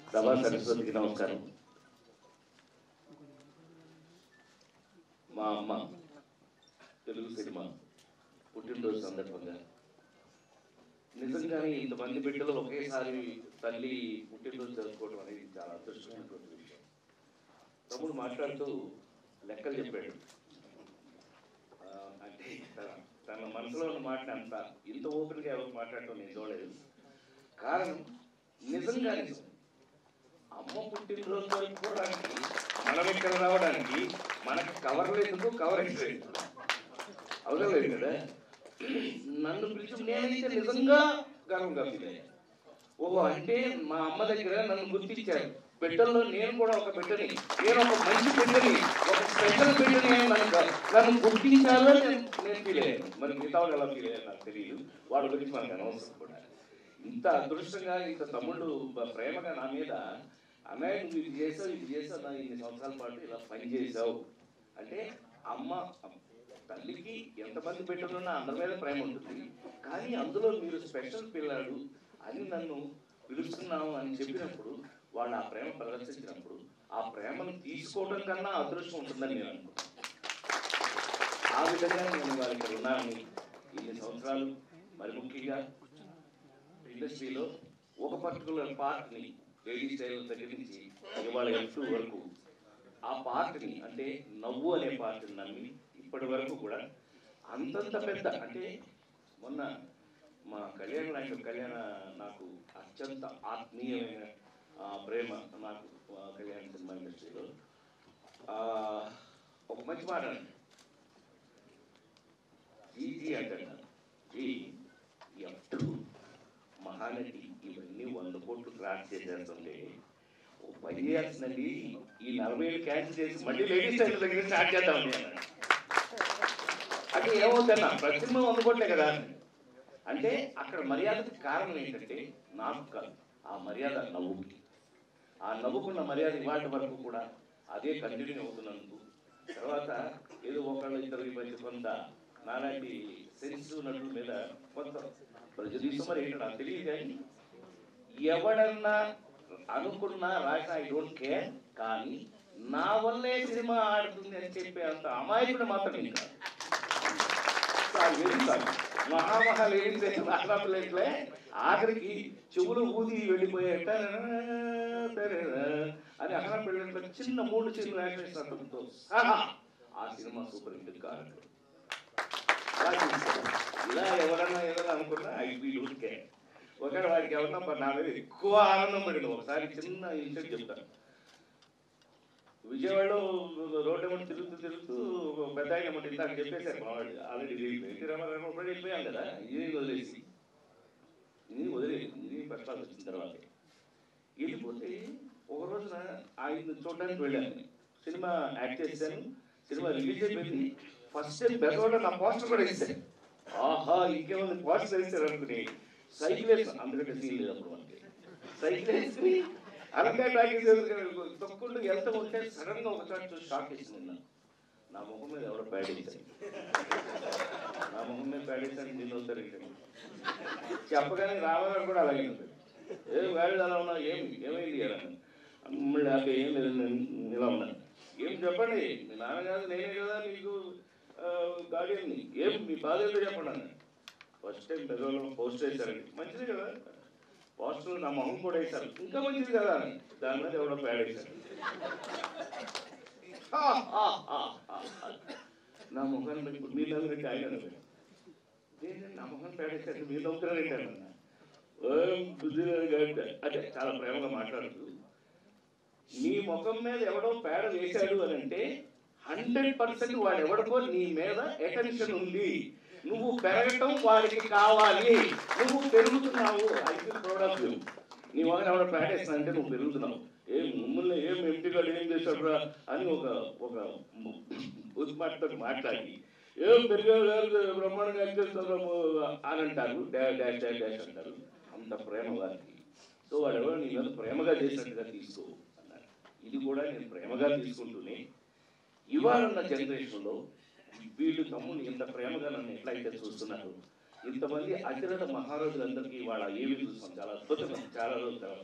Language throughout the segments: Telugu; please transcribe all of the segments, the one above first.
సభా సరస్వతికి నమస్కారం మా అమ్మ తెలుగు సినిమా పుట్టినరోజు సందర్భంగా నిజంగానే ఇంతమంది బిడ్డలు ఒకేసారి తల్లి పుట్టినరోజు జరుపుకోవడం అనేది చాలా అదృష్టమైనటువంటి విషయం తమ్ముడు మాట్లాడుతూ లెక్కలు చెప్పాడు ఆ, అంటే తన- తన మనసులో ఉన్న మాటని అంత ఇంత ఓపెన్గా ఎవరు మాట్లాడటం నేను చూడలేదు కారణం నిజంగా నిజం అమ్మ పుట్టినరోజు జరుపుకోవడానికి మనం ఇక్కడ రావడానికి మనకు కవర్లు ఎందుకు కవర్ ఎందుకు అవసరం లేదు కదా నన్ను పిలిచి నేనైతే నిజంగా గర్వంగా ఫీల్ అయ్యాను ఓహో అంటే మా అమ్మ దగ్గర నన్ను గుర్తించారు బిడ్డల్లో నేను కూడా ఒక బిడ్డని నేను ఒక మంచి బిడ్డని ఒక స్పెషల్ బిడ్డని అని నన్ను నన్ను గుర్తించాలో నేను నేను ఫీల్ అయ్యాను మరి మిగతా వాళ్ళు ఎలా ఫీల్ అయ్యారు నాకు తెలియదు వాడి గురించి మనకు అనవసరం కూడా ఇంత అదృష్టంగా ఇంత తమ్ముళ్ళు బ- ప్రేమగా నా మీద అన్నయ్య నువ్వు ఇది చేసావు ఇది చేసావు నా ఇన్ని సంవత్సరాల పాటు ఇలా పని చేసావు అంటే అమ్మ తల్లికి ఎంతమంది బిడ్డలున్నా అందరి మీద ప్రేమ ఉంటుంది కానీ అందులో మీరు స్పెషల్ పిల్లాడు అని నన్ను పిలుస్తున్నాము అని చెప్పినప్పుడు వాళ్ళు ఆ ప్రేమ ప్రదర్శించినప్పుడు ఆ ప్రేమను తీసుకోవడం కన్నా అదృష్టం ఉంటుందని నేను అనుకుంటున్నాను ఆ విధంగా నేను వారికి ఉన్నానని ఇన్ని సంవత్సరాలు మరి ముఖ్యంగా ఇండస్ట్రీలో ఒక పర్టికులర్ పార్ట్ని లేడీ స్టైల్ దగ్గర నుంచి ఇవాళ ఎఫ్ వరకు ఆ పార్ట్ని అంటే నవ్వు అనే పార్ట్ని నమ్మి ఇప్పటి వరకు కూడా అంతంత పెద్ద అంటే మొన్న మా కళ్యాణ నాయకు కళ్యాణ నాకు అత్యంత ఆత్మీయమైన ఆ, ప్రేమ నాకు ఆ, కళ్యాణ సినిమా ఇండస్ట్రీలో ఆ, ఒక మంచి మాట అండి జీజీ అంటాడు జీ ఎఫ్ మహానటి ఇవన్నీ వంద కోట్లు క్రాస్ చేసేస్తుంటే ఓ పని చేయాల్సినది ఈ నలభై ఏళ్ళు క్యాన్సిల్ చేసి మళ్ళీ లేడీస్ టైం దగ్గర స్టార్ట్ చేద్దాం అన్నాడు. అంటే ఏమవుతున్నా ప్రతి సినిమా వంద కోట్లే కదా అంటే అక్కడ మర్యాదకి కారణం ఏంటంటే నాకు కాదు ఆ మర్యాద నవ్వుకి ఆ నవ్వుకున్న మర్యాద ఇవాటి వరకు కూడా అదే కంటిన్యూ అవుతున్నందుకు తర్వాత ఏదో ఒకళ్ళు ఇద్దరు ఈ మధ్య కొంత నాలాంటి సెన్సిటివ్ నటుల మీద కొంత ప్రజలు మరి ఏంటో నాకు తెలియదు కానీ ఎవడన్నా అనుకున్నా రాసిన ఐ డోంట్ కేర్ కానీ నా వల్లే సినిమా ఆడుతుంది అని చెప్పే అంత అమాయకుడు మాత్రం ఇంకా మహామహా లేడీస్ రాసినట్లే ఆఖరికి చెవులు ఊది వెళ్ళిపోయేట అని అక్కడ పెళ్ళిన చిన్న మూడు చిన్న వేషంతో సహా ఆ సినిమా సూపర్ హిట్ కారణం ఇలా ఎవరన్నా ఏదైనా అనుకున్నా ఐ బీ డోంట్ కేర్ ఒకవేళ వాడికి ఎవరన్నా ప- నా మీద ఎక్కువ ఆనందం పడింది ఒకసారి చిన్న ఇన్సిడెంట్ చెప్తాను విజయవాడలో రోడ్డు ఏమో తిరుగుతూ తిరుగుతూ ఒక పెద్ద ఆయన ఏమో ఇందాక చెప్పేశారు మా వాళ్ళు ఆల్రెడీ ఎన్టీ రామారావు ఒకటి వెళ్ళిపోయాం కదా ఇది వదిలేసి ఇది వదిలేదు ఇది ఫస్ట్ క్లాస్ వచ్చిన తర్వాత వెళ్ళిపోతే ఒక రోజున ఆయన చూడడానికి వెళ్ళాను నేను. సినిమా యాక్ట్ చేశాను సినిమా రిలీజ్ అయిపోయింది ఫస్ట్ టైం బెజవాడ నా పోస్టర్ కూడా ఇస్తాను ఆహా ఇంకేముంది పోస్టర్ వేస్తారు అనుకుని సైకిల్ వేస్తాను అందుకంటే సీన్ లేదు అప్పుడు మనకి సైకిల్ వేసుకుని అలంకాయ టాకీస్ తొక్కుంటూ వెళ్తూ ఉంటే సడన్ గా ఒకసారి చూసి షాక్ ఇస్తుంది నాకు. నా ముఖం మీద ఎవరో ప్యాడేశారు నా ముఖం మీద ప్యాడేశారు నేను అవుతారు చెప్పగానే రామారావు కూడా అలాగే ఉంది ఏం వేళ్ళు అలా ఉన్నా ఏం ఏమైంది అని మళ్ళీ అక్కడ ఏం లేదు నేను ఇలా ఉన్నాను ఏం చెప్పండి మీ నాన్న కాదు నేనే కదా నీకు గార్డియన్ని ఏం మీ బాధ ఏంటో చెప్పండి అన్న ఫస్ట్ టైం పెద్దవాళ్ళు పోస్ట్ వేశారండి మంచిది కదా పోస్టర్ నా మొహం కూడా వేశారు ఇంకా మంచిది కదా అని దాని మీద ఎవడో ప్యాడ్ వేశారు హా, హా, హా, హా, హా. నా ముఖాన్ని పెట్టి మీ నవ్వునట్టు ఆయన నవ్వారు. ఏంటంటే నా ముఖం పేడేశారు మీరు నవ్వుతున్నారు ఏంటన్నా ఓం బుద్ధిరాజు గారు అంటే చాలా ప్రేమగా మాట్లాడుతూ నీ ముఖం మీద ఎవడో పేడ వేశాడు అని అంటే హండ్రెడ్ పర్సెంట్ వాడు ఎవడికో నీ మీద అటెన్షన్ ఉంది నువ్వు పెరగటం వాడికి కావాలి నువ్వు పెరుగుతున్నావు I feel proud of you నీ మొదలు ఎవడో పేడేస్తా అంటే నువ్వు పెరుగుతున్నావు ఏం మమ్మల్ని ఏం ఎంపీ గారు ఏం చేశాడు అని ఒక ఒక ఉత్మాటతో మాట్లాడి ఏం పెరిగారు బ్రహ్మాండంగా ఏం చేస్తున్నాము అని అంటారు డాష్ డాష్ డాష్ డాష్ అంటారు అంత ప్రేమ వారికి సో వాడు ఎవరో నీ మీద ప్రేమగా చేసినట్టుగా తీసుకో అన్నారు ఇది కూడా నేను ప్రేమగా తీసుకుంటూనే ఇవాళ ఉన్న జనరేషన్లో వీళ్ళు తమ్ముని ఇంత ప్రేమగా నన్ను ఎట్లయితే చూస్తున్నారు ఇంతమంది అతిరథ మహారాజులందరికీ వాళ్ళ ఏమి చూస్తాం చాలా అద్భుతంగా చాలా రోజుల తర్వాత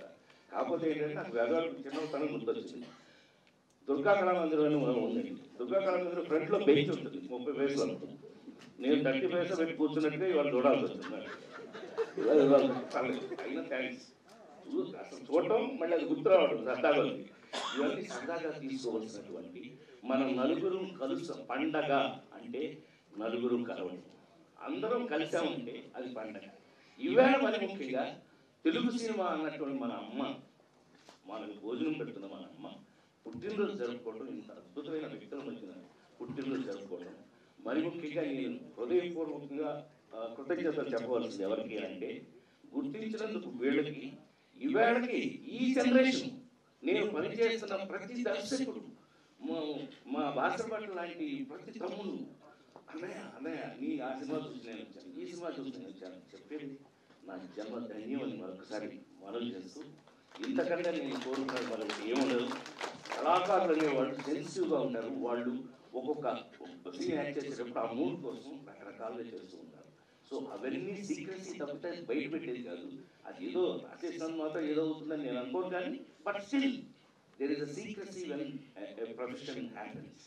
కాకపోతే ఏంటంటే నాకు వేదవాడ చిన్నతనం గుర్తొచ్చింది దుర్గా కళామందిరం అని మనం ఉందండి దుర్గా కళామందిరం ఫ్రంట్లో బెంచ్ ఉంటుంది ముప్పై వయసులో ఉంటుంది నేను థర్టీ పైసా పెట్టి కూర్చున్నట్టుగా ఇవాళ చూడాల్సి వచ్చింది ఇవాళ ఇవాళ పర్లేదు. అయినా థ్యాంక్స్ అసలు చూడటం మళ్ళీ అది గుర్తు రావడం సరదాగా ఉంది ఇవన్నీ సరదాగా తీసుకోవాల్సినటువంటి మన నలుగురు కలుసు పండగ అంటే నలుగురు కలవడం అందరం కలిసామంటే అది పండగ ఈవేళ మరి ముఖ్యంగా తెలుగు సినిమా అన్నటువంటి మన అమ్మ మనకు భోజనం పెడుతున్న మన అమ్మ పుట్టినరోజు జరుపుకోవడం ఇంత అద్భుతమైన వ్యక్తుల మధ్యన పుట్టినరోజు జరుపుకోవడం మరి ముఖ్యంగా నేను హృదయపూర్వకంగా ఆ, కృతజ్ఞతలు చెప్పవలసింది ఎవరికి అంటే గుర్తించినందుకు వీళ్ళకి ఈవేళకి ఈ జనరేషన్ నేను పనిచేస్తున్న ప్రతి దర్శకుడు మా- మా భాషపట్ల లాంటి ప్రతి తమ్ముడు అన్నయ్య అన్నయ్య నీ ఆ సినిమా చూసి నేను వచ్చాను ఈ సినిమా చూసి నేను వచ్చాను చెప్పేది నా జన్మ ధన్యమని మరొకసారి మనవి చేస్తూ ఇంతకంటే నేను కోరుకున్నది మరొకటి ఏముండదు కళాకారులు అనేవాళ్ళు సెన్సిటివ్గా ఉంటారు వాళ్ళు ఒక్కొక్క సీన్ యాక్ట్ చేసేటప్పుడు ఆ మూడ్ కోసం రకరకాలుగా చేస్తూ ఉంటారు సో అవన్నీ సీక్రెసీ తప్పితే బయట పెట్టేది కాదు అది ఏదో రాసేసినంత మాత్రం ఏదో అవుతుందని నేను అనుకోను కానీ but still there is a secrecy when profession happens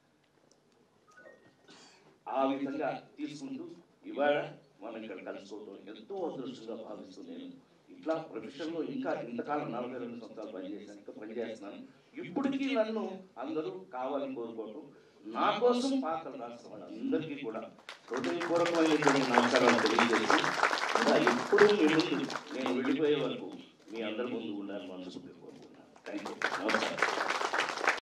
ఆ విధంగా తీసుకుంటూ ఇవాళ మనం ఇక్కడ కలుసుకోవడం ఎంతో అదృష్టంగా భావిస్తూ నేను ఇట్లా ప్రొఫెషన్లో ఇంకా ఇంతకాలం నలభై రెండు సంవత్సరాలు పనిచేశాను ఇంకా పనిచేస్తున్నాను ఇప్పటికీ నన్ను అందరూ కావాలని కోరుకోవటం నా కోసం పాత్రలు రాసిన వాళ్ళందరికీ కూడా హృదయపూర్వకమైనటువంటి నమస్కారాలు తెలియజేసి ఇంకా ఎప్పుడూ మీ ముందు నేను వెళ్ళిపోయే వరకు మీ అందరి ముందు ఉండాలని మనసు కోరుకుంటున్నాను థ్యాంక్ యూ నమస్కారం